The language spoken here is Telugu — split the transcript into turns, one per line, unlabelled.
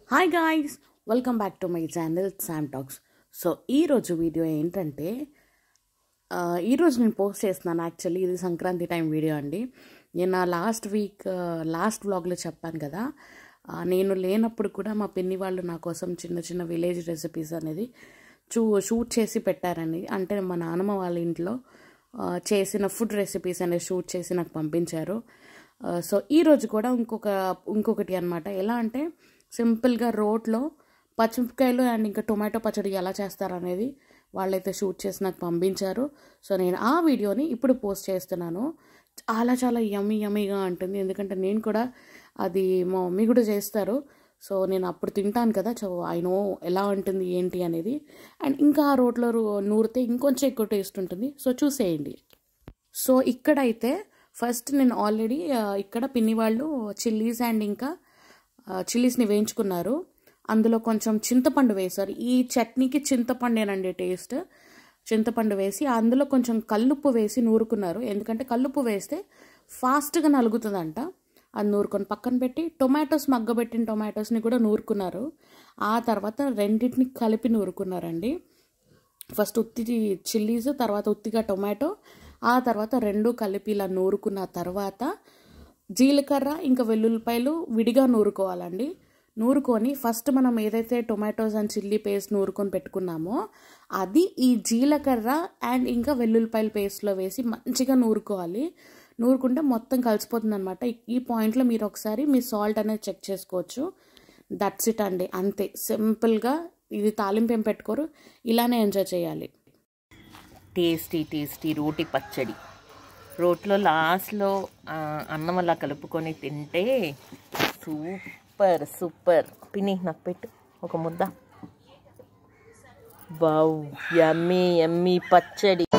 hi guys welcome back to my channel Sam talks so ఈరోజు వీడియో ఏంటంటే ఆ, ఈరోజు నేను పోస్ట్ చేస్తున్నాను యాక్చువల్లీ ఇది సంక్రాంతి టైం వీడియో అండి నేను నా లాస్ట్ వీక్ లాస్ట్ వ్లాగ్లో చెప్పాను కదా ఆ, నేను లేనప్పుడు కూడా మా పిన్ని వాళ్ళు నా కోసం చిన్న చిన్న విలేజ్ రెసిపీస్ అనేది చూ షూట్ చేసి పెట్టారని అంటే మా నాన్నమ్మ వాళ్ళ ఇంట్లో ఆ, చేసిన ఫుడ్ రెసిపీస్ అనేది షూట్ చేసి నాకు పంపించారు ఆ, సో ఈరోజు కూడా ఇంకొక ఇంకొకటి అనమాట ఎలా అంటే సింపుల్గా రోట్లో పచ్చిమిరపకాయలు అండ్ ఇంకా టొమాటో పచ్చడి ఎలా చేస్తారనేది వాళ్ళైతే షూట్ చేసి నాకు పంపించారు సో నేను ఆ వీడియోని ఇప్పుడు పోస్ట్ చేస్తున్నాను చాలా చాలా యమ్మీ యమ్మీగా ఉంటుంది ఎందుకంటే నేను కూడా అది మా మమ్మీ కూడా చేస్తారు సో నేను అప్పుడు తింటాను కదా సో ఐ నో ఎలా ఉంటుంది ఏంటి అనేది అండ్ ఇంకా ఆ రోట్లో రు- నూరితే ఇంకొంచెం ఎక్కువ టేస్ట్ ఉంటుంది సో చూసేయండి సో ఇక్కడైతే ఫస్ట్ నేను ఆల్రెడీ ఇక్కడ పిన్ని వాళ్ళు చిల్లీస్ అండ్ ఇంకా చిల్లీస్ని వేయించుకున్నారు అందులో కొంచెం చింతపండు వేశారు ఈ చట్నీకి చింతపండేనండి టేస్ట్ చింతపండు వేసి అందులో కొంచెం కల్లుప్పు వేసి నూరుకున్నారు ఎందుకంటే కల్లుప్పు వేస్తే ఫాస్ట్గా నలుగుతుందంట అది నూరుకొని పక్కన పెట్టి టొమాటోస్ మగ్గబెట్టిన టొమాటోస్ని కూడా నూరుకున్నారు ఆ తర్వాత రెండింటిని కలిపి నూరుకున్నారండి ఫస్ట్ ఉత్తి చిల్లీస్ తర్వాత ఉత్తిగా టొమాటో ఆ తర్వాత రెండు కలిపి ఇలా నూరుకున్న తర్వాత జీలకర్ర ఇంకా వెల్లుల్లిపాయలు విడిగా నూరుకోవాలండి నూరుకొని ఫస్ట్ మనం ఏదైతే టొమాటోస్ అండ్ చిల్లీ పేస్ట్ నూరుకొని పెట్టుకున్నామో అది ఈ జీలకర్ర అండ్ ఇంకా వెల్లుల్లిపాయల పేస్ట్లో వేసి మంచిగా నూరుకోవాలి నూరుకుంటే మొత్తం కలిసిపోతుంది అనమాట ఈ పాయింట్లో మీరు ఒకసారి మీ సాల్ట్ అనేది చెక్ చేసుకోవచ్చు దట్స్ ఇట్ అండి అంతే సింపుల్గా ఇది తాలింపు ఏం పెట్టుకోరు ఇలానే ఎంజాయ్ చేయాలి
టేస్టీ టేస్టీ రోటి పచ్చడి రోట్లో లాస్ట్లో ఆ, అన్నం అలా కలుపుకొని తింటే సూపర్ సూపర్ పిన్ని నాకు పెట్టు ఒక ముద్ద బావ్ యమ్మీ యమ్మీ పచ్చడి